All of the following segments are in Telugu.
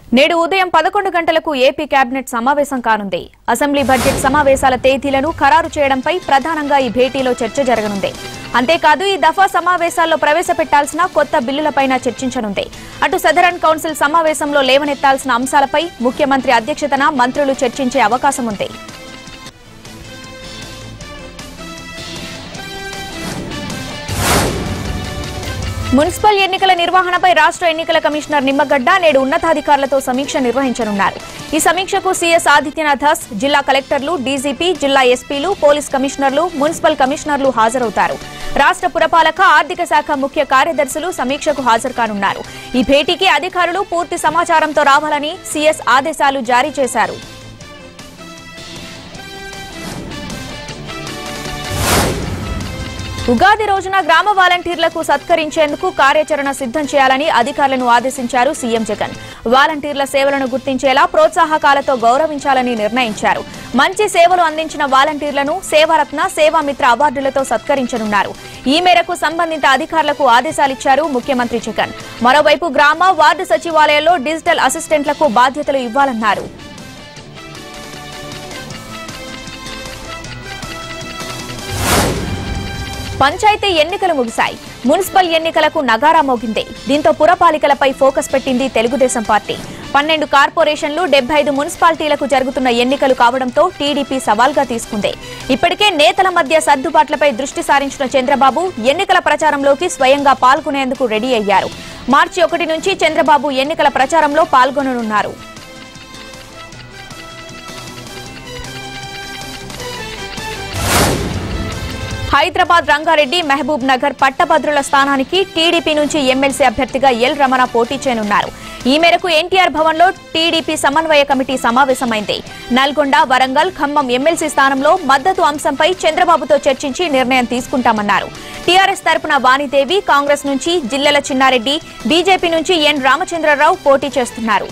నేడు ఉదయం పదకొండు గంటలకు ఏపీ కేబినెట్ సమావేశం కానుంది అసెంబ్లీ బడ్జెట్ సమావేశాల తేదీలను ఖరారు చేయడంపై ప్రధానంగా ఈ భేటీలో చర్చ జరగనుంది అంతేకాదు ఈ దఫా సమావేశాల్లో ప్రవేశపెట్టాల్సిన కొత్త బిల్లులపైన చర్చించనుంది అటు సదరన్ కౌన్సిల్ సమావేశంలో లేవనెత్తాల్సిన అంశాలపై ముఖ్యమంత్రి అధ్యక్షతన మంత్రులు చర్చించే అవకాశం ఉంది మున్సిపల్ ఎన్నికల నిర్వహణపై రాష్ట్ర ఎన్నికల కమిషనర్ నిమ్మగడ్డ నేడు ఉన్నతాధికారులతో సమీక్ష నిర్వహించనున్నారు ఈ సమీక్షకు సీఎస్ ఆదిత్యనాథ్ దాస్ జిల్లా కలెక్టర్లు డీజీపీ జిల్లా ఎస్పీలు పోలీస్ కమిషనర్లు మున్సిపల్ కమిషనర్లు హాజరవుతారు రాష్ట్ర పురపాలక ఆర్థిక శాఖ ముఖ్య కార్యదర్శులు సమీక్షకు హాజరు కానున్నారు ఈ భేటీకి అధికారులు పూర్తి సమాచారంతో రావాలని సీఎస్ ఆదేశాలు జారీ చేశారు ఉగాది రోజున గ్రామ వాలంటీర్లకు సత్కరించేందుకు కార్యాచరణ సిద్ధం చేయాలని అధికారులను ఆదేశించారు సీఎం జగన్ వాలంటీర్ల సేవలను గుర్తించేలా ప్రోత్సాహకాలతో గౌరవించాలని నిర్ణయించారు మంచి సేవలు అందించిన వాలంటీర్లను సేవారత్న సేవామిత్ర అవార్డులతో సత్కరించనున్నారు ఈ మేరకు సంబంధిత అధికారులకు ఆదేశాలిచ్చారు ముఖ్యమంత్రి జగన్ మరోవైపు గ్రామ వార్డు సచివాలయాల్లో డిజిటల్ అసిస్టెంట్లకు బాధ్యతలు ఇవ్వాలన్నారు పంచాయతీ ఎన్నికలు ముగిశాయి మున్సిపల్ ఎన్నికలకు నగారా మోగింది దీంతో పురపాలికలపై ఫోకస్ పెట్టింది తెలుగుదేశం పార్టీ పన్నెండు కార్పొరేషన్లు డెబ్బై ఐదు మున్సిపాలిటీలకు జరుగుతున్న ఎన్నికలు కావడంతో టీడీపీ సవాల్గా తీసుకుంది ఇప్పటికే నేతల మధ్య సర్దుబాట్లపై దృష్టి సారించిన చంద్రబాబు ఎన్నికల ప్రచారంలోకి స్వయంగా పాల్గొనేందుకు రెడీ అయ్యారు మార్చి ఒకటి నుంచి చంద్రబాబు ఎన్నికల ప్రచారంలో పాల్గొననున్నారు హైదరాబాద్ రంగారెడ్డి మహబూబ్ నగర్ పట్టభద్రుల స్థానానికి టీడీపీ నుంచి ఎమ్మెల్సీ అభ్యర్థిగా ఎల్ రమణ పోటీ చేయనున్నారు ఈ మేరకు ఎన్టీఆర్ భవన్లో టీడీపీ సమన్వయ కమిటీ సమావేశమైంది నల్గొండ వరంగల్ ఖమ్మం ఎమ్మెల్సీ స్థానంలో మద్దతు అంశంపై చంద్రబాబుతో చర్చించి నిర్ణయం తీసుకుంటామన్నారు టీఆర్ఎస్ తరపున వాణిదేవి కాంగ్రెస్ నుంచి జిల్లెల చిన్నారెడ్డి బీజేపీ నుంచి ఎన్ రామచంద్రరావు పోటీ చేస్తున్నారు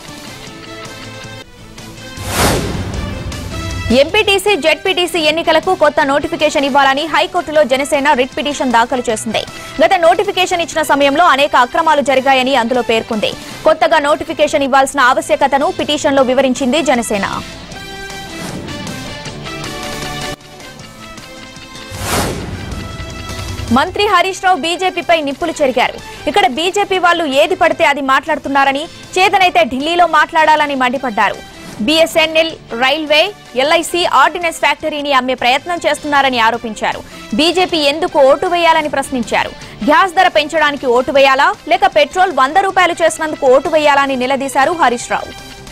ఎంపీటీసీ జెడ్పీటీసీ ఎన్నికలకు కొత్త నోటిఫికేషన్ ఇవ్వాలని హైకోర్టులో జనసేన రిట్ పిటిషన్ దాఖలు చేసింది గత నోటిఫికేషన్ ఇచ్చిన సమయంలో అనేక అక్రమాలు జరిగాయని అందులో పేర్కొంది కొత్తగా నోటిఫికేషన్ ఇవ్వాల్సిన ఆవశ్యకతను పిటిషన్లో వివరించింది జనసేన మంత్రి హరీష్ రావు బీజేపీపై నిప్పులు చెరిగారు ఇక్కడ బీజేపీ వాళ్ళు ఏది పడితే అది మాట్లాడుతున్నారని చేతనైతే ఢిల్లీలో మాట్లాడాలని మండిపడ్డారు బీఎస్ఎన్ఎల్ రైల్వే ఎల్ఐసి ఆర్డినెన్స్ ఫ్యాక్టరీని అమ్మే ప్రయత్నం చేస్తున్నారని ఆరోపించారు బీజేపీ ఎందుకు ఓటు వేయాలని ప్రశ్నించారు గ్యాస్ ధర పెంచడానికి ఓటు వేయాలా లేక పెట్రోల్ వంద రూపాయలు చేసినందుకు ఓటు వేయాలా అని నిలదీశారు హరీష్ రావు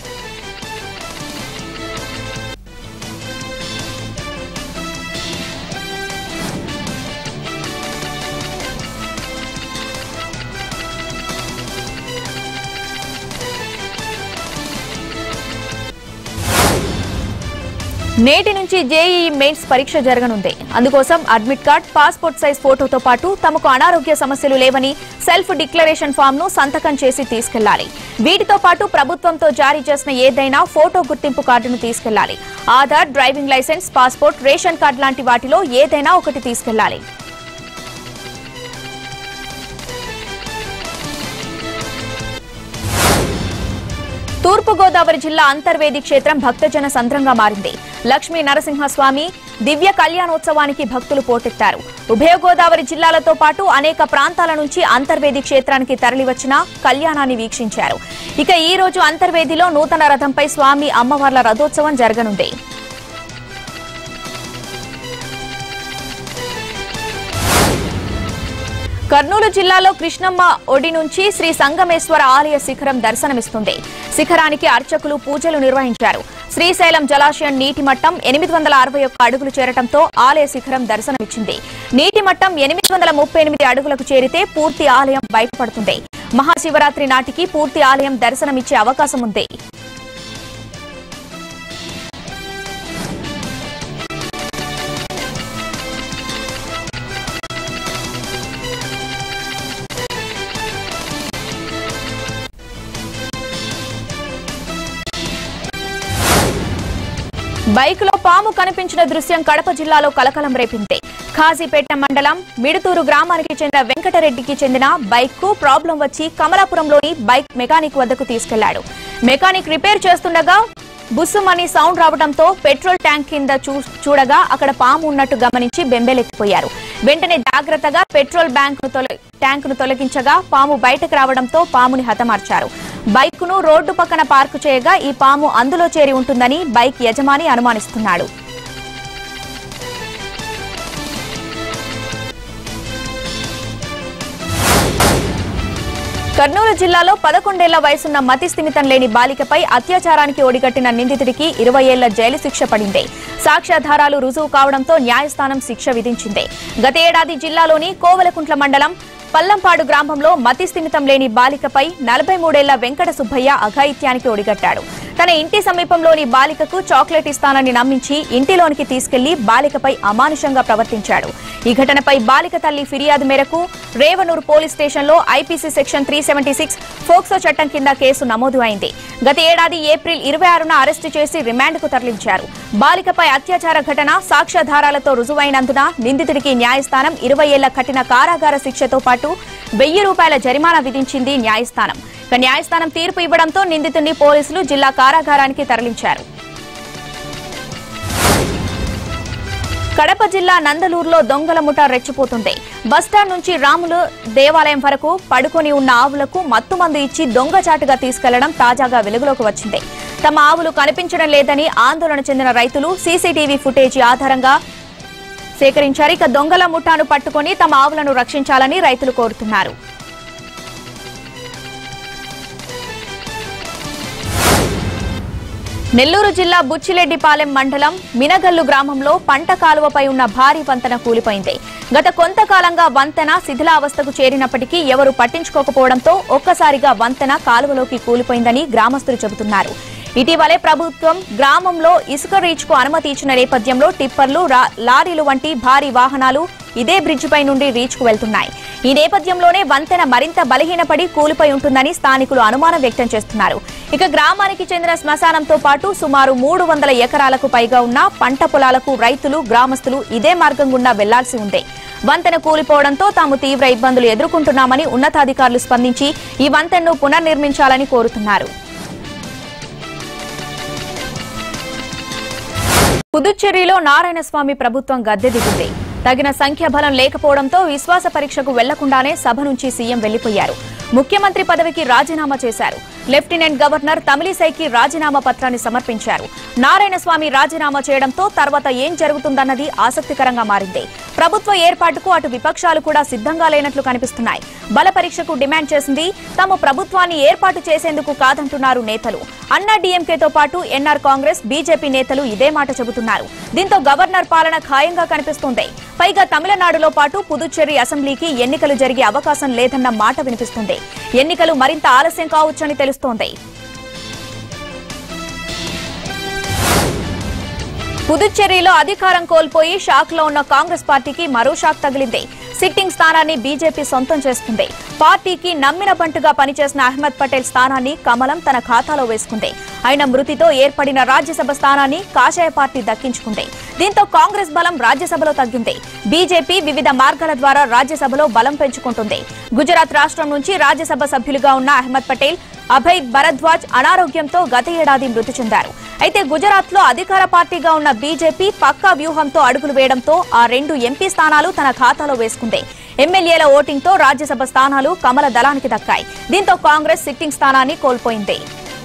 నేటి నుంచి జేఈఈ మెయిన్స్ పరీక్ష జరగనుంది అందుకోసం అడ్మిట్ కార్డ్ పాస్పోర్ట్ సైజ్ ఫోటోతో పాటు తమకు అనారోగ్య సమస్యలు లేవని సెల్ఫ్ డిక్లరేషన్ ఫామ్ ను సంతకం చేసి తీసుకెళ్లాలి వీటితో పాటు ప్రభుత్వంతో జారీ చేసిన ఏదైనా ఫోటో గుర్తింపు కార్డును తీసుకెళ్లాలి Aadhaar driving licence passport ration card లాంటి వాటిలో ఏదైనా ఒకటి తీసుకెళ్లాలి తూర్పుగోదావరి జిల్లా అంతర్వేది క్షేత్రం భక్తజన సంద్రంగా మారింది లక్ష్మీ నరసింహస్వామి దివ్య కళ్యాణోత్సవానికి భక్తులు పోటెత్తారు ఉభయ గోదావరి జిల్లాలతో పాటు అనేక ప్రాంతాల నుంచి అంతర్వేది క్షేత్రానికి తరలివచ్చిన కళ్యాణాన్ని వీక్షించారు ఇక ఈ రోజు అంతర్వేదిలో నూతన రథంపై స్వామి అమ్మవార్ల రథోత్సవం జరగనుంది కర్నూలు జిల్లాలో కృష్ణమ్మ ఒడి నుంచి శ్రీ సంగమేశ్వర ఆలయ శిఖరం దర్శనమిస్తుంది శిఖరానికి అర్చకులు పూజలు నిర్వహించారు శ్రీశైలం జలాశయం నీటి మట్టం ఎనిమిది వందల అరవై ఒక్క అడుగులు చేరటంతో ఆలయ శిఖరం దర్శనమిచ్చింది నీటి మట్టం ఎనిమిది వందల ముప్పై ఎనిమిది అడుగులకు చేరితే పూర్తి ఆలయం బయటపడుతుంది మహాశివరాత్రి నాటికి పూర్తి ఆలయం దర్శనమిచ్చే అవకాశం ఉంది బైక్ లో పాము కనిపించిన దృశ్యం కడప జిల్లాలో కలకలం రేపింది ఖాజీపేట మండలం మిడుతూరు గ్రామానికి చెందిన వెంకటరెడ్డికి చెందిన బైక్ కు ప్రాబ్లం వచ్చి కమలాపురంలోని బైక్ మెకానిక్ వద్దకు తీసుకెళ్లాడు మెకానిక్ రిపేర్ చేస్తుండగా బుస్సుమని సౌండ్ రావడంతో పెట్రోల్ ట్యాంక్ కింద చూ- చూడగా అక్కడ పాము ఉన్నట్టు గమనించి బెంబేలెత్తిపోయారు వెంటనే జాగ్రత్తగా పెట్రోల్ బ్యాంక్ ట్యాంక్ ను తొలగించగా పాము బయటకు రావడంతో పాముని హతమార్చారు బైక్ ను రోడ్డు పక్కన పార్కు చేయగా ఈ పాము అందులో చేరి ఉంటుందని బైక్ యజమాని అనుమానిస్తున్నాడు కర్నూలు జిల్లాలో పదకొండేళ్ల వయసున్న మతి స్థిమితం లేని బాలికపై అత్యాచారానికి ఒడిగట్టిన నిందితుడికి ఇరవై ఏళ్ల జైలు శిక్ష పడింది సాక్ష్యాధారాలు రుజువు కావడంతో న్యాయస్థానం శిక్ష విధించింది గత ఏడాది జిల్లాలోని కోవలకుంట్ల మండలం పల్లంపాడు గ్రామంలో మతి స్థిమితం లేని బాలికపై నలభై మూడేళ్ల వెంకట సుబ్బయ్య అఘాయిత్యానికి ఒడిగట్టాడు తన ఇంటి సమీపంలోని బాలికకు చాక్లెట్ ఇస్తానని నమ్మించి ఇంటిలోనికి తీసుకెళ్లి బాలికపై అమానుషంగా ప్రవర్తించాడు ఈ ఘటనపై బాలిక తల్లి ఫిర్యాదు మేరకు రేవనూరు పోలీస్ స్టేషన్లో IPC section three seventy six POCSO చట్టం కింద కేసు నమోదు అయింది గత ఏడాది ఏప్రిల్ ఇరవై ఆరున అరెస్టు చేసి రిమాండ్కు తరలించారు బాలికపై అత్యాచార ఘటన సాక్ష్యాధారాలతో రుజువైనందున నిందితుడికి న్యాయస్థానం ఇరవై ఏళ్ల కఠిన కారాగార శిక్షతో పాటు వెయ్యి రూపాయల జరిమానా విధించింది న్యాయస్థానం ఇక న్యాయస్థానం తీర్పు ఇవ్వడంతో నిందితుడిని పోలీసులు జిల్లా కారాగారానికి తరలించారు కడప జిల్లా నందలూరులో దొంగల ముఠ రెచ్చిపోతుంది బస్టాండ్ నుంచి రాములు దేవాలయం వరకు పడుకొని ఉన్న ఆవులకు మత్తుమందు ఇచ్చి దొంగచాటుగా తీసుకెళ్లడం తాజాగా వెలుగులోకి వచ్చింది తమ ఆవులు కనిపించడం లేదని ఆందోళన చెందిన రైతులు సీసీటీవీ ఫుటేజీ ఆధారంగా సేకరించారు ఇక దొంగల ముఠాను పట్టుకొని తమ ఆవులను రక్షించాలని రైతులు కోరుతున్నారు నెల్లూరు జిల్లా బుచ్చిరెడ్డిపాలెం మండలం మినగల్లు గ్రామంలో పంట కాలువపై ఉన్న భారీ వంతెన కూలిపోయింది గత కొంతకాలంగా వంతెన శిథిలావస్థకు చేరినప్పటికీ ఎవరు పట్టించుకోకపోవడంతో ఒక్కసారిగా వంతెన కాలువలోకి కూలిపోయిందని గ్రామస్తులు చెబుతున్నారు ఇటీవలే ప్రభుత్వం గ్రామంలో ఇసుక రీచ్కు అనుమతి ఇచ్చిన నేపథ్యంలో టిప్పర్లు రా- లారీలు వంటి భారీ వాహనాలు ఇదే బ్రిడ్జిపై నుండి రీచ్కు వెళ్తున్నాయి ఈ నేపథ్యంలోనే వంతెన మరింత బలహీనపడి కూలిపోయి ఉంటుందని స్థానికులు అనుమానం వ్యక్తం చేస్తున్నారు ఇక గ్రామానికి చెందిన శ్మశానంతో పాటు సుమారు మూడు వందల ఎకరాలకు పైగా ఉన్న పంట పొలాలకు రైతులు గ్రామస్తులు ఇదే మార్గం గుండా వెళ్లాల్సి ఉంది వంతెన కూలిపోవడంతో తాము తీవ్ర ఇబ్బందులు ఎదుర్కొంటున్నామని ఉన్నతాధికారులు స్పందించి ఈ వంతెనను పునర్నిర్మించాలని కోరుతున్నారు పుదుచ్చేరిలో నారాయణస్వామి ప్రభుత్వం గద్దె దిగింది తగిన సంఖ్యాబలం లేకపోవడంతో విశ్వాస పరీక్షకు వెళ్లకుండానే సభ నుంచి సీఎం వెళ్లిపోయారు ముఖ్యమంత్రి పదవికి రాజీనామా చేశారు లెఫ్టినెంట్ గవర్నర్ తమిళిసైకి రాజీనామా పత్రాన్ని సమర్పించారు నారాయణస్వామి రాజీనామా చేయడంతో తర్వాత ఏం జరుగుతుందన్నది ఆసక్తికరంగా మారింది ప్రభుత్వ ఏర్పాటుకు అటు విపక్షాలు కూడా సిద్ధంగా లేనట్లు కనిపిస్తున్నాయి బల పరీక్షకు డిమాండ్ చేసింది తాము ప్రభుత్వాన్ని ఏర్పాటు చేసేందుకు కాదంటున్నారు నేతలు అన్నా డీఎంకేతో పాటు ఎన్ఆర్ కాంగ్రెస్ బీజేపీ నేతలు ఇదే మాట చెబుతున్నారు దీంతో గవర్నర్ పాలన ఖాయంగా కనిపిస్తోంది పైగా తమిళనాడులో పాటు పుదుచ్చేరి అసెంబ్లీకి ఎన్నికలు జరిగే అవకాశం లేదన్న మాట వినిపిస్తుంది ఎన్నికలు మరింత ఆలస్యం కావచ్చని తెలుస్తోంది పుదుచ్చేరిలో అధికారం కోల్పోయి షాక్ లో ఉన్న కాంగ్రెస్ పార్టీకి మరో షాక్ తగిలింది సిట్టింగ్ స్థానాన్ని బీజేపీ సొంతం చేసుకుంది పార్టీకి నమ్మిన బంటుగా పనిచేసిన అహ్మద్ పటేల్ స్థానాన్ని కమలం తన ఖాతాలో వేసుకుంది ఆయన మృతితో ఏర్పడిన రాజ్యసభ స్థానాన్ని కాషాయ పార్టీ దక్కించుకుంది దీంతో కాంగ్రెస్ బలం రాజ్యసభలో తగ్గింది బీజేపీ వివిధ మార్గాల ద్వారా రాజ్యసభలో బలం పెంచుకుంటుంది గుజరాత్ రాష్ట్రం నుంచి రాజ్యసభ సభ్యులుగా ఉన్న అహ్మద్ పటేల్ అభయ్ భరద్వాజ్ అనారోగ్యంతో గత ఏడాది మృతి చెందారు అయితే గుజరాత్ లో అధికార పార్టీగా ఉన్న బీజేపీ పక్కా వ్యూహంతో అడుగులు వేయడంతో ఆ రెండు ఎంపీ స్థానాలు తన ఖాతాలో వేసుకుంది ఎమ్మెల్యేల ఓటింగ్ తో రాజ్యసభ స్థానాలు కమల దళానికి దక్కాయి దీంతో కాంగ్రెస్ సిట్టింగ్ స్థానాన్ని కోల్పోయింది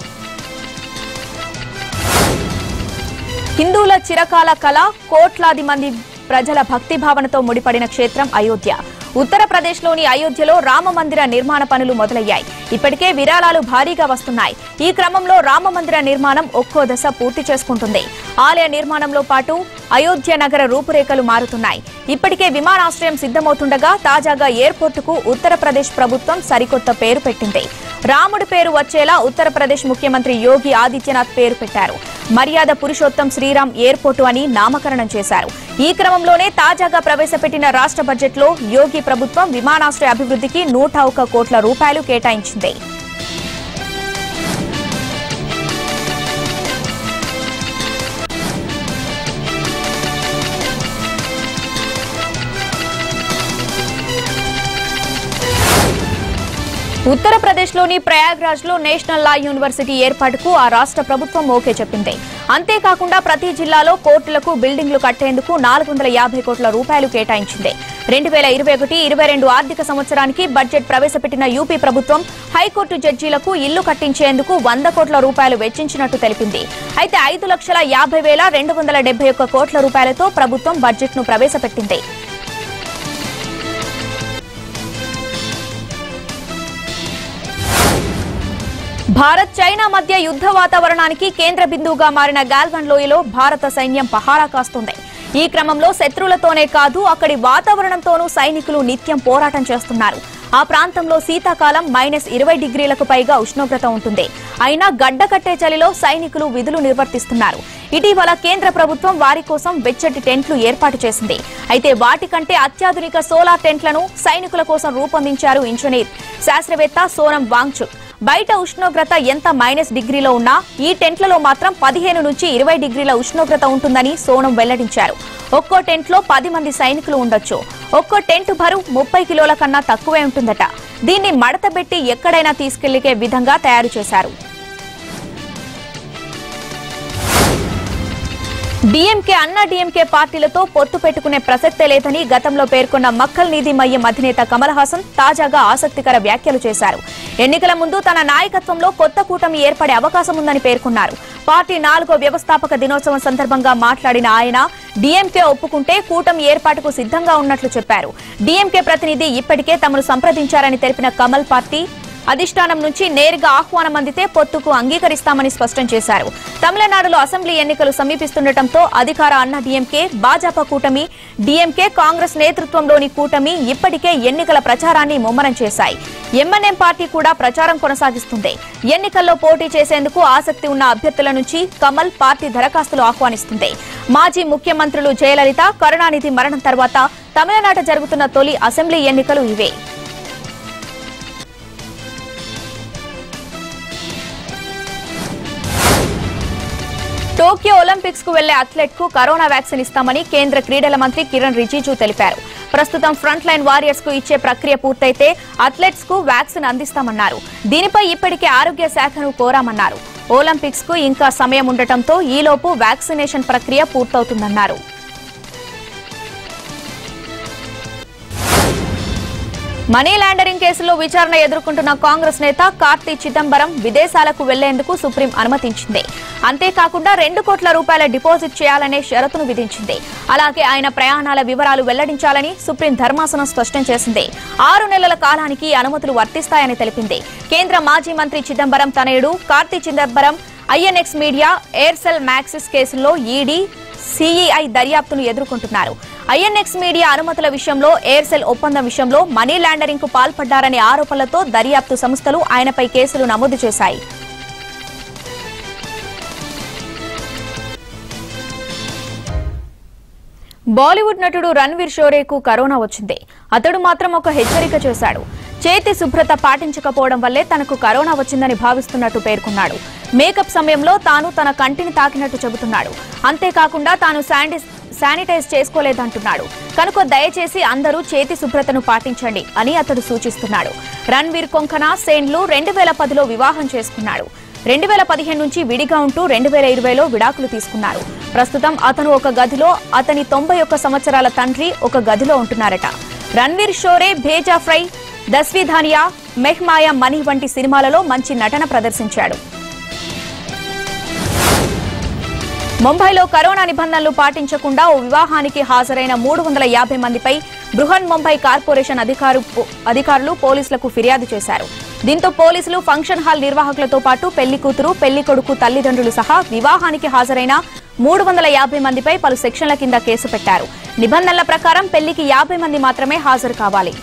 హిందువుల చిరకాల కళ కోట్లాది మంది ప్రజల భక్తి భావనతో ముడిపడిన క్షేత్రం అయోధ్య ఉత్తరప్రదేశ్లోని అయోధ్యలో రామ మందిర నిర్మాణ పనులు మొదలయ్యాయి ఇప్పటికే విరాళాలు భారీగా వస్తున్నాయి ఈ క్రమంలో రామ మందిర నిర్మాణం ఒక్కో దశ పూర్తి చేసుకుంటుంది ఆలయ నిర్మాణంలో పాటు అయోధ్య నగర రూపురేఖలు మారుతున్నాయి ఇప్పటికే విమానాశ్రయం సిద్ధమవుతుండగా తాజాగా ఎయిర్పోర్టుకు ఉత్తరప్రదేశ్ ప్రభుత్వం సరికొత్త పేరు పెట్టింది రాముడి పేరు వచ్చేలా ఉత్తరప్రదేశ్ ముఖ్యమంత్రి యోగి ఆదిత్యనాథ్ పేరు పెట్టారు మర్యాద పురుషోత్తం శ్రీరామ్ ఎయిర్పోర్టు అని నామకరణం చేశారు ఈ క్రమంలోనే తాజాగా ప్రవేశపెట్టిన రాష్ట్ర బడ్జెట్లో యోగి ప్రభుత్వం విమానాశ్రయ అభివృద్ధికి నూట ఒక్క కోట్ల రూపాయలు కేటాయించింది ఉత్తరప్రదేశ్లోని ప్రయాగ్రాజ్లో నేషనల్ లా యూనివర్సిటీ ఏర్పాటుకు ఆ రాష్ట్ర ప్రభుత్వం ఓకే చెప్పింది అంతేకాకుండా ప్రతి జిల్లాలో కోర్టులకు బిల్డింగ్లు కట్టేందుకు నాలుగు వందల యాభై కోట్ల రూపాయలు కేటాయించింది రెండు వేల ఇరవై ఒకటి ఇరవై రెండు ఆర్థిక సంవత్సరానికి బడ్జెట్ ప్రవేశపెట్టిన యూపీ ప్రభుత్వం హైకోర్టు జడ్జీలకు ఇల్లు కట్టించేందుకు వంద కోట్ల రూపాయలు వెచ్చించినట్టు తెలిపింది అయితే ఐదు లక్షల యాభై వేల రెండు వందల డెబ్బై ఒక్క కోట్ల రూపాయలతో ప్రభుత్వం బడ్జెట్ను ప్రవేశపెట్టింది భారత్ చైనా మధ్య యుద్ధ వాతావరణానికి కేంద్ర బిందువుగా మారిన గాల్వన్ లోయలో భారత సైన్యం పహారా కాస్తుంది ఈ క్రమంలో శత్రువులతోనే కాదు అక్కడి వాతావరణంతోనూ సైనికులు నిత్యం పోరాటం చేస్తున్నారు ఆ ప్రాంతంలో శీతాకాలం మైనస్ ఇరవై డిగ్రీలకు పైగా ఉష్ణోగ్రత ఉంటుంది అయినా గడ్డ కట్టే చలిలో సైనికులు విధులు నిర్వర్తిస్తున్నారు ఇటీవల కేంద్ర ప్రభుత్వం వారి కోసం వెచ్చటి టెంట్లు ఏర్పాటు చేసింది అయితే వాటికంటే అత్యాధునిక సోలార్ టెంట్లను సైనికుల కోసం రూపొందించారు ఇంజనీర్ శాస్త్రవేత్త సోనం వాంగ్చుక్ బయట ఉష్ణోగ్రత ఎంత మైనస్ డిగ్రీలో ఉన్నా ఈ టెంట్లలో మాత్రం పదిహేను నుంచి ఇరవై డిగ్రీల ఉష్ణోగ్రత ఉంటుందని సోనం వెల్లడించారు ఒక్కో టెంట్లో పది మంది సైనికులు ఉండొచ్చు ఒక్కో టెంట్ బరువు ముప్పై కిలోల కన్నా తక్కువే ఉంటుందట దీన్ని మడతబెట్టి ఎక్కడైనా తీసుకెళ్లికే విధంగా తయారు చేశారు డీఎంకే అన్న డీఎంకే పార్టీలతో పొత్తు పెట్టుకునే ప్రసక్తే లేదని గతంలో పేర్కొన్న మక్కల్ నీతి మయ్యం అధినేత కమల్ హాసన్ తాజాగా ఆసక్తికర వ్యాఖ్యలు చేశారు ఎన్నికల ముందు తన నాయకత్వంలో కొత్త కూటమి ఏర్పడే అవకాశం ఉందని పేర్కొన్నారు పార్టీ నాలుగో వ్యవస్థాపక దినోత్సవం సందర్భంగా మాట్లాడిన ఆయన డీఎంకే ఒప్పుకుంటే కూటమి ఏర్పాటుకు సిద్ధంగా ఉన్నట్లు చెప్పారు డీఎంకే ప్రతినిధి ఇప్పటికే తమను సంప్రదించారని తెలిపిన కమల్ పార్టీ అధిష్టానం నుంచి నేరుగా ఆహ్వానం అందితే పొత్తుకు అంగీకరిస్తామని స్పష్టం చేశారు తమిళనాడులో అసెంబ్లీ ఎన్నికలు సమీపిస్తుండటంతో అధికార అన్న డీఎంకే భాజపా కూటమి డీఎంకే కాంగ్రెస్ నేతృత్వంలోని కూటమి ఇప్పటికే ఎన్నికల ప్రచారాన్ని ముమ్మరం చేశాయి ఎంఎన్ఎం పార్టీ కూడా ప్రచారం కొనసాగిస్తుంది ఎన్నికల్లో పోటీ చేసేందుకు ఆసక్తి ఉన్న అభ్యర్థుల నుంచి కమల్ పార్టీ దరఖాస్తులు ఆహ్వానిస్తుంది మాజీ ముఖ్యమంత్రులు జయలలిత కరుణానిధి మరణం తర్వాత తమిళనాట జరుగుతున్న తొలి అసెంబ్లీ ఎన్నికలు ఇవే టోక్యో ఒలింపిక్స్ కు వెళ్లే అథ్లెట్ కు కరోనా వ్యాక్సిన్ ఇస్తామని కేంద్ర క్రీడల మంత్రి కిరణ్ రిజిజు తెలిపారు ప్రస్తుతం ఫ్రంట్ లైన్ వారియర్స్ కు ఇచ్చే ప్రక్రియ పూర్తయితే అథ్లెట్స్ కు వ్యాక్సిన్ అందిస్తామన్నారు దీనిపై ఇప్పటికే ఆరోగ్య శాఖను కోరామన్నారు ఒలింపిక్స్ కు ఇంకా సమయం ఉండటంతో ఈలోపు వ్యాక్సినేషన్ ప్రక్రియ పూర్తవుతుందన్నారు మనీ లాండరింగ్ కేసులో విచారణ ఎదుర్కొంటున్న కాంగ్రెస్ నేత కార్తీ చిదంబరం విదేశాలకు వెళ్లేందుకు సుప్రీం అనుమతించింది అంతేకాకుండా రెండు కోట్ల రూపాయల డిపాజిట్ చేయాలనే షరతును విధించింది అలాగే ఆయన ప్రయాణాల వివరాలు వెల్లడించాలని సుప్రీం ధర్మాసనం స్పష్టం చేసింది ఆరు నెలల కాలానికి ఈ అనుమతులు వర్తిస్తాయని తెలిపింది కేంద్ర మాజీ మంత్రి చిదంబరం తనయుడు Karti Chidambaram INX media Aircel Maxis కేసుల్లో ఈడీ సిఈఐ దర్యాప్తును ఎదుర్కొంటున్నారు ఐఎన్ఎక్స్ మీడియా అనుమతుల విషయంలో ఎయిర్సెల్ ఒప్పందం విషయంలో మనీ లాండరింగ్ కు పాల్పడ్డారనే ఆరోపణలతో దర్యాప్తు సంస్థలు ఆయనపై కేసులు నమోదు చేశాయి బాలీవుడ్ నటుడు రణ్వీర్ షోరేకు కరోనా వచ్చింది అతడు మాత్రం ఒక హెచ్చరిక చేశాడు చేతి శుభ్రత పాటించకపోవడం వల్లే తనకు కరోనా వచ్చిందని భావిస్తున్నట్టు పేర్కొన్నాడు మేకప్ సమయంలో తాను తన కంటిని తాకినట్టు చెబుతున్నాడు అంతేకాకుండా తాను శానిటైజ్ శానిటైజ్ చేసుకోలేదంటున్నాడు కనుక దయచేసి అందరూ చేతి శుభ్రతను పాటించండి అని అతడు సూచిస్తున్నాడు రణ్వీర్ కొంకణ సేన్లు రెండు వేల పదిలో వివాహం చేసుకున్నాడు రెండు వేల పదిహేను నుంచి విడిగా ఉంటూ రెండు వేల ఇరవైలో విడాకులు తీసుకున్నారు ప్రస్తుతం అతను ఒక గదిలో అతని తొంభై ఒక్క సంవత్సరాల తండ్రి ఒక గదిలో ఉంటున్నారట రణ్వీర్ షోరే భేజా ఫ్రై దస్విధానియా మెహ్మాయా మనీ వంటి సినిమాలలో మంచి నటన ప్రదర్శించాడు ముంబైలో కరోనా నిబంధనలు పాటించకుండా ఓ వివాహానికి హాజరైన మూడు వందల యాభై మందిపై బృహన్ ముంబై కార్పొరేషన్ అధికారు అధికారులు పోలీసులకు ఫిర్యాదు చేశారు దీంతో పోలీసులు ఫంక్షన్ హాల్ నిర్వాహకులతో పాటు పెళ్లి కూతురు పెళ్లి కొడుకు తల్లిదండ్రులు సహా వివాహానికి హాజరైన మూడు వందల యాభై మందిపై పలు సెక్షన్ల కింద కేసు పెట్టారు నిబంధనల ప్రకారం పెళ్లికి యాభై మంది మాత్రమే హాజరు కావాలి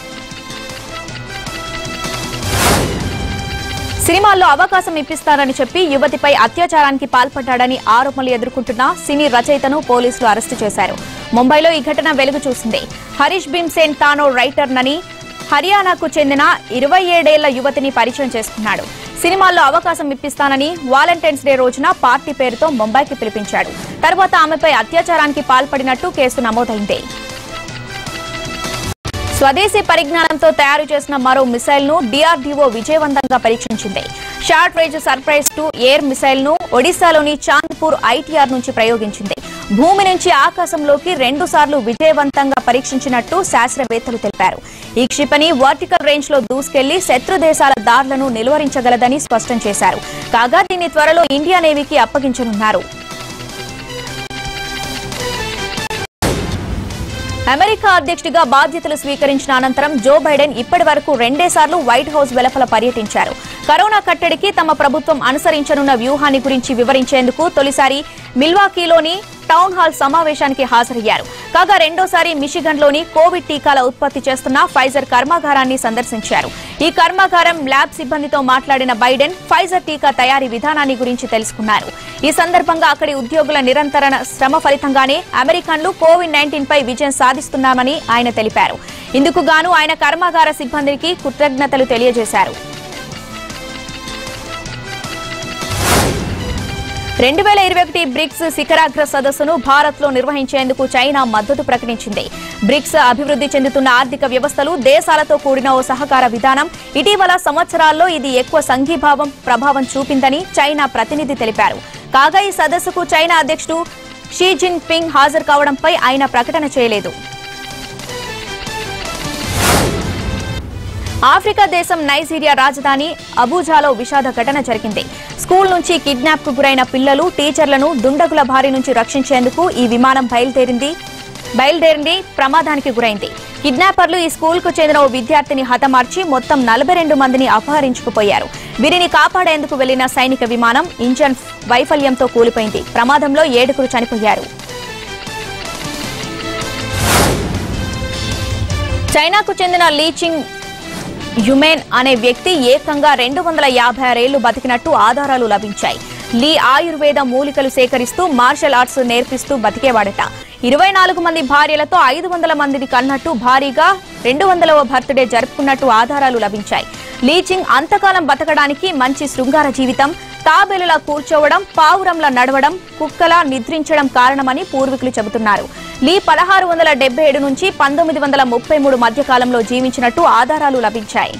సినిమాల్లో అవకాశం ఇప్పిస్తారని చెప్పి యువతిపై అత్యాచారానికి పాల్పడ్డాడని ఆరోపణలు ఎదుర్కొంటున్న సినీ రచయితను పోలీసులు అరెస్టు చేశారు ముంబైలో ఈ ఘటన వెలుగు చూసింది హరీష్ భీమ్సేన్ తానో రైటర్ నని హర్యానాకు చెందిన ఇరవై ఏడేళ్ల యువతిని పరిచయం చేసుకున్నాడు సినిమాల్లో అవకాశం ఇప్పిస్తానని వాలంటైన్స్ డే రోజున పార్టీ పేరుతో ముంబైకి పిలిపించాడు తర్వాత ఆమెపై అత్యాచారానికి పాల్పడినట్టు కేసు నమోదైంది స్వదేశీ పరిజ్ఞానంతో తయారు చేసిన మరో మిసైల్ ను డిఆర్డీఓ విజయవంతంగా పరీక్షించింది short range surface to air missile ను ఒడిశాలోని చాంద్పూర్ ఐటీఆర్ నుంచి ప్రయోగించింది భూమి నుంచి ఆకాశంలోకి రెండు సార్లు విజయవంతంగా పరీక్షించినట్టు శాస్త్రవేత్తలు తెలిపారు ఈ క్షిపణి వర్టికల్ రేంజ్ లో దూసుకెళ్లి శత్రు దేశాల దాడులను నిలువరించగలదని స్పష్టం చేశారు కాగా దీన్ని త్వరలో ఇండియా నేవీకి అప్పగించనున్నారు అమెరికా అధ్యక్షుడిగా బాధ్యతలు స్వీకరించిన అనంతరం జో బైడెన్ ఇప్పటి వరకు రెండేసార్లు వైట్ హౌస్ వెలుపల పర్యటించారు కరోనా కట్టడికి తమ ప్రభుత్వం అనుసరించనున్న వ్యూహాన్ని గురించి వివరించేందుకు తొలిసారి మిల్వాకీలోని టౌన్ హాల్ సమావేశానికి హాజరయ్యారు కాగా రెండోసారి మిషిగన్లోని కోవిడ్ టీకాల ఉత్పత్తి చేస్తున్న ఫైజర్ కర్మాగారాన్ని సందర్శించారు ఈ కర్మాగారం ల్యాబ్ సిబ్బందితో మాట్లాడిన బైడెన్ ఫైజర్ టీకా తయారీ విధానాన్ని గురించి తెలుసుకున్నారు ఈ సందర్భంగా అక్కడి ఉద్యోగుల నిరంతర శ్రమ ఫలితంగానే అమెరికన్లు కోవిడ్ నైన్టీన్ పై విజయం సాధిస్తున్నామని ఆయన తెలిపారు ఇందుకు గాను ఆయన కర్మాగార సిబ్బందికి కృతజ్ఞతలు తెలియజేశారు రెండు వేల ఇరవై ఒకటి బ్రిక్స్ శిఖరాగ్ర సదస్సును భారత్ లో నిర్వహించేందుకు చైనా మద్దతు ప్రకటించింది బ్రిక్స్ అభివృద్ధి చెందుతున్న ఆర్థిక వ్యవస్థలు దేశాలతో కూడిన ఓ సహకార విధానం ఇటీవల సంవత్సరాల్లో ఇది ఎక్కువ సంఘీభావం ప్రభావం చూపిందని చైనా ప్రతినిధి తెలిపారు కాగా ఈ సదస్సుకు చైనా అధ్యక్షుడు షీ జిన్ పింగ్ హాజరు కావడంపై ఆయన ప్రకటన చేయలేదు ఆఫ్రికా దేశం నైజీరియా రాజధాని అబూజాలో విషాద ఘటన జరిగింది స్కూల్ నుంచి కిడ్నాప్ కు గురైన పిల్లలు టీచర్లను దుండగుల బారి నుంచి రక్షించేందుకు ఈ విమానం బయలుదేరింది బయలుదేరింది ప్రమాదానికి గురైంది కిడ్నాపర్లు ఈ స్కూల్ కు చెందిన ఓ విద్యార్థిని హతమార్చి మొత్తం నలభై రెండు మందిని అపహరించుకుపోయారు వీరిని కాపాడేందుకు వెళ్లిన సైనిక విమానం ఇంజన్ వైఫల్యంతో కూలిపోయింది ప్రమాదంలో ఏడుగురు చనిపోయారు చైనాకు చెందిన లీచింగ్ యుమేన్ అనే వ్యక్తి ఏకంగా రెండు వందల యాభై ఆరేళ్లు బతికినట్టు ఆధారాలు లభించాయి లీ ఆయుర్వేద మూలికలు సేకరిస్తూ మార్షల్ ఆర్ట్స్ నేర్పిస్తూ బతికేవాడట ఇరవై నాలుగు మంది భార్యలతో ఐదు వందల మందిని కన్నట్టు భారీగా రెండు వందలవ బర్త్డే జరుపుకున్నట్టు ఆధారాలు లభించాయి లీచింగ్ అంతకాలం బతకడానికి మంచి శృంగార జీవితం తాబేలులా కూర్చోవడం పావురంలా నడవడం కుక్కలా నిద్రించడం కారణమని పూర్వీకులు చెబుతున్నారు లీ పదహారు వందల డెబ్బై ఏడు నుంచి పంతొమ్మిది వందల ముప్పై మూడు మధ్య కాలంలో జీవించినట్టు ఆధారాలు లభించాయి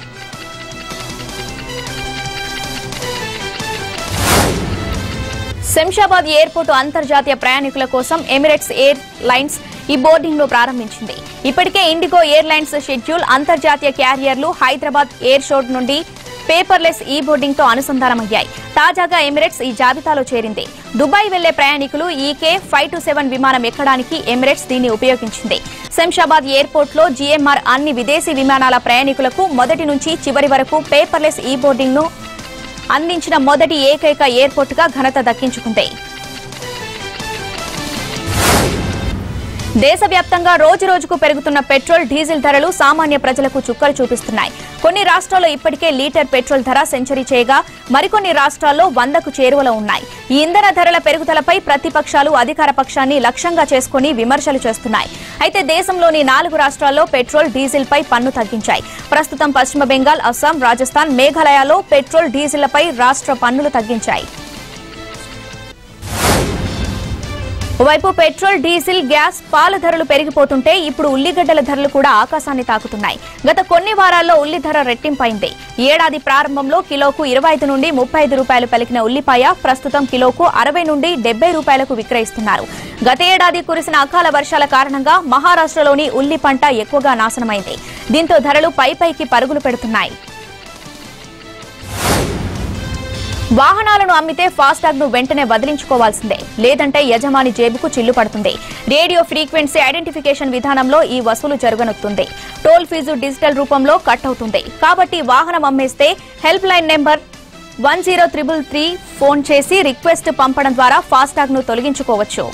శంషాబాద్ ఎయిర్పోర్టు అంతర్జాతీయ ప్రయాణికుల కోసం Emirates airlines e boarding ను ప్రారంభించింది ఇప్పటికే ఇండిగో ఎయిర్ లైన్స్ షెడ్యూల్ అంతర్జాతీయ క్యారియర్లు హైదరాబాద్ ఎయిర్ షోడ్ నుండి పేపర్లెస్ ఈ బోర్డింగ్ తో అనుసంధానమయ్యాయి తాజాగా ఎమిరేట్స్ ఈ జాబితాలో చేరింది దుబాయ్ వెళ్లే ప్రయాణికులు ఈకే ఫైవ్ టు సెవెన్ విమానం ఎక్కడానికి ఎమిరేట్స్ దీన్ని ఉపయోగించింది శంషాబాద్ ఎయిర్పోర్ట్ లో జీఎంఆర్ అన్ని విదేశీ విమానాల ప్రయాణికులకు మొదటి నుంచి చివరి వరకు పేపర్లెస్ ఈ బోర్డింగ్ ను అందించిన మొదటి ఏకైక ఎయిర్పోర్టుగా ఘనత దక్కించుకుంది దేశవ్యాప్తంగా రోజు రోజుకు పెరుగుతున్న పెట్రోల్ డీజిల్ ధరలు సామాన్య ప్రజలకు చుక్కలు చూపిస్తున్నాయి కొన్ని రాష్ట్రాల్లో ఇప్పటికే లీటర్ పెట్రోల్ ధర సెంచరీ చేయగా మరికొన్ని రాష్ట్రాల్లో వందకు చేరువలో ఉన్నాయి ఈ ఇంధన ధరల పెరుగుదలపై ప్రతిపక్షాలు అధికార పక్షాన్ని లక్ష్యంగా చేసుకుని విమర్శలు చేస్తున్నాయి అయితే దేశంలోని నాలుగు రాష్ట్రాల్లో పెట్రోల్ డీజిల్ పై పన్ను తగ్గించాయి ప్రస్తుతం పశ్చిమ బెంగాల్ అస్సాం రాజస్థాన్ మేఘాలయలో పెట్రోల్ డీజిళ్లపై రాష్ట్ర పన్నులు తగ్గించాయి ఓవైపు పెట్రోల్ డీజిల్ గ్యాస్ పాల ధరలు పెరిగిపోతుంటే ఇప్పుడు ఉల్లిగడ్డల ధరలు కూడా ఆకాశాన్ని తాకుతున్నాయి గత కొన్ని వారాల్లో ఉల్లి ధర రెట్టింపైంది ఈ ఏడాది ప్రారంభంలో కిలోకు ఇరవై ఐదు నుండి ముప్పై ఐదు రూపాయలు పలికిన ఉల్లిపాయ ప్రస్తుతం కిలోకు అరవై నుండి డెబ్బై రూపాయలకు విక్రయిస్తున్నారు గత ఏడాది కురిసిన అకాల వర్షాల కారణంగా మహారాష్ట్రలోని ఉల్లి పంట ఎక్కువగా నాశనమైంది దీంతో ధరలు పై పైకి పరుగులు పెడుతున్నాయి వాహనాలను అమ్మితే ఫాస్టాగ్ ను వెంటనే వదిలించుకోవాల్సిందే లేదంటే యజమాని జేబుకు చిల్లు పడుతుంది రేడియో ఫ్రీక్వెన్సీ ఐడెంటిఫికేషన్ విధానంలో ఈ వసూలు జరగనుతుంది టోల్ ఫీజు డిజిటల్ రూపంలో కట్ అవుతుంది కాబట్టి వాహనం అమ్మేస్తే helpline number one zero triple three phone చేసి రిక్వెస్ట్ పంపడం ద్వారా ఫాస్టాగ్ ను తొలగించుకోవచ్చు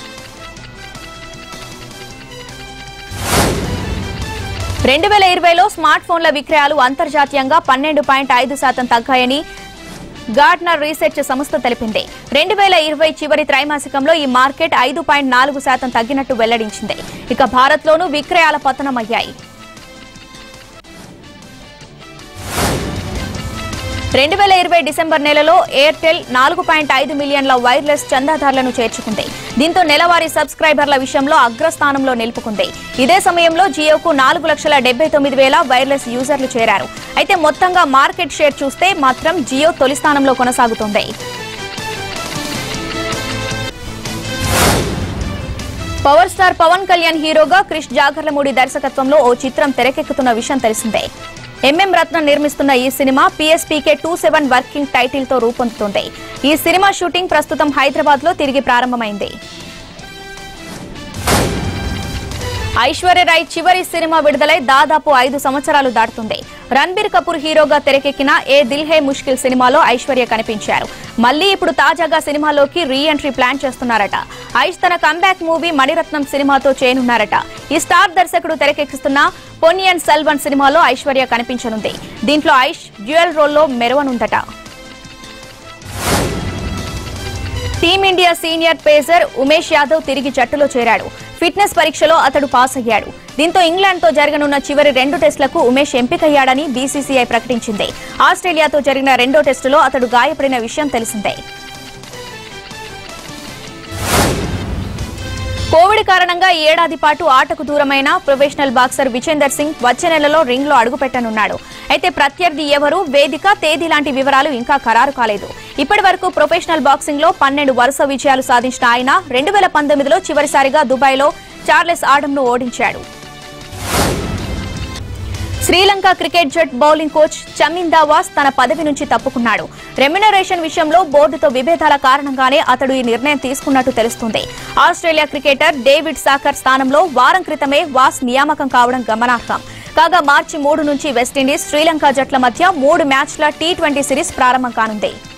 రెండు వేల ఇరవైలో స్మార్ట్ ఫోన్ల విక్రయాలు అంతర్జాతీయంగా పన్నెండు పాయింట్ ఐదు శాతం తగ్గాయని గార్డ్నర్ రీసెర్చ్ సంస్థ తెలిపింది రెండు వేల ఇరవై చివరి త్రైమాసికంలో ఈ మార్కెట్ ఐదు పాయింట్ నాలుగు శాతం తగ్గినట్టు వెల్లడించింది ఇక భారత్లోనూ విక్రయాల పతనమయ్యాయి రెండు వేల ఇరవై డిసెంబర్ నెలలో ఎయిర్టెల్ నాలుగు పాయింట్ ఐదు మిలియన్ల వైర్లెస్ చందాదారులను చేర్చుకుంది దీంతో నెలవారీ సబ్స్క్రైబర్ల విషయంలో అగ్రస్థానంలో నిలుపుకుంది ఇదే సమయంలో జియోకు నాలుగు లక్షల డెబ్బై తొమ్మిది వేల వైర్లెస్ యూజర్లు చేరారు అయితే మొత్తంగా మార్కెట్ షేర్ చూస్తే మాత్రం జియో తొలి స్థానంలో కొనసాగుతోంది పవర్ స్టార్ పవన్ కళ్యాణ్ హీరోగా క్రిష్ జాగర్లమూడి దర్శకత్వంలో ఓ చిత్రం తెరకెక్కుతున్న విషయం తెలిసిందే ఎంఎం రత్న నిర్మిస్తున్న ఈ cinema PSPK two seven working title తో రూపొందుతోంది ఈ సినిమా షూటింగ్ ప్రస్తుతం హైదరాబాద్ లో తిరిగి ప్రారంభమైంది ఐశ్వర్యరాయ్ చివరి సినిమా విడుదలై దాదాపు ఐదు సంవత్సరాలు దాటుతుంది రణబీర్ కపూర్ హీరోగా తెరకెక్కిన ఏ దిల్ హే ముష్కిల్ సినిమాలో ఐశ్వర్య కనిపించారు మళ్ళీ ఇప్పుడు తాజాగా సినిమాలోకి రీ ఎంట్రీ ప్లాన్ చేస్తున్నారట ఐష్ తన కంబ్యాక్ మూవీ మణిరత్నం సినిమాతో చేయనున్నారట ఈ స్టార్ దర్శకుడు తెరకెక్కిస్తున్న పొన్నియన్ సెల్వన్ సినిమాలో ఐశ్వర్య కనిపించనుంది దీంట్లో ఐష్ డ్యూయల్ రోల్లో మెరవనుందట team India senior pacer Umesh Yadav తిరిగి జట్టులో చేరాడు ఫిట్నెస్ పరీక్షలో అతడు పాస్ అయ్యాడు దీంతో ఇంగ్లాండ్తో జరగనున్న చివరి రెండు టెస్టులకు ఉమేష్ ఎంపికయ్యాడని బీసీసీఐ ప్రకటించింది ఆస్ట్రేలియాతో జరిగిన రెండో టెస్టులో అతడు గాయపడిన విషయం తెలిసిందే కోవిడ్ కారణంగా ఈ ఏడాది పాటు ఆటకు దూరమైన ప్రొఫెషనల్ బాక్సర్ విచేందర్ సింగ్ వచ్చే నెలలో రింగ్ లో అడుగుపెట్టనున్నాడు అయితే ప్రత్యర్థి ఎవరు వేదిక తేదీ లాంటి వివరాలు ఇంకా ఖరారు కాలేదు ఇప్పటి వరకు ప్రొఫెషనల్ బాక్సింగ్ లో పన్నెండు వరుస విజయాలు సాధించిన ఆయన రెండు వేల పంతొమ్మిదిలో చివరిసారిగా దుబాయ్లో చార్లెస్ ఆడంను ఓడించాడు శ్రీలంక క్రికెట్ జట్ బౌలింగ్ కోచ్ చమిన్ దావాస్ తన పదవి నుంచి తప్పుకున్నాడు రెమ్యునరేషన్ విషయంలో బోర్డుతో విభేదాల కారణంగానే అతడు ఈ నిర్ణయం తీసుకున్నట్టు తెలుస్తుంది ఆస్ట్రేలియా క్రికెటర్ డేవిడ్ సాకర్ స్థానంలో వారం క్రితమే వాస్ నియామకం కావడం గమనార్హం కాగా మార్చి మూడు నుంచి వెస్టిండీస్ శ్రీలంక జట్ల మధ్య మూడు మ్యాచ్ల టీ ట్వంటీ సిరీస్ ప్రారంభం కానుంది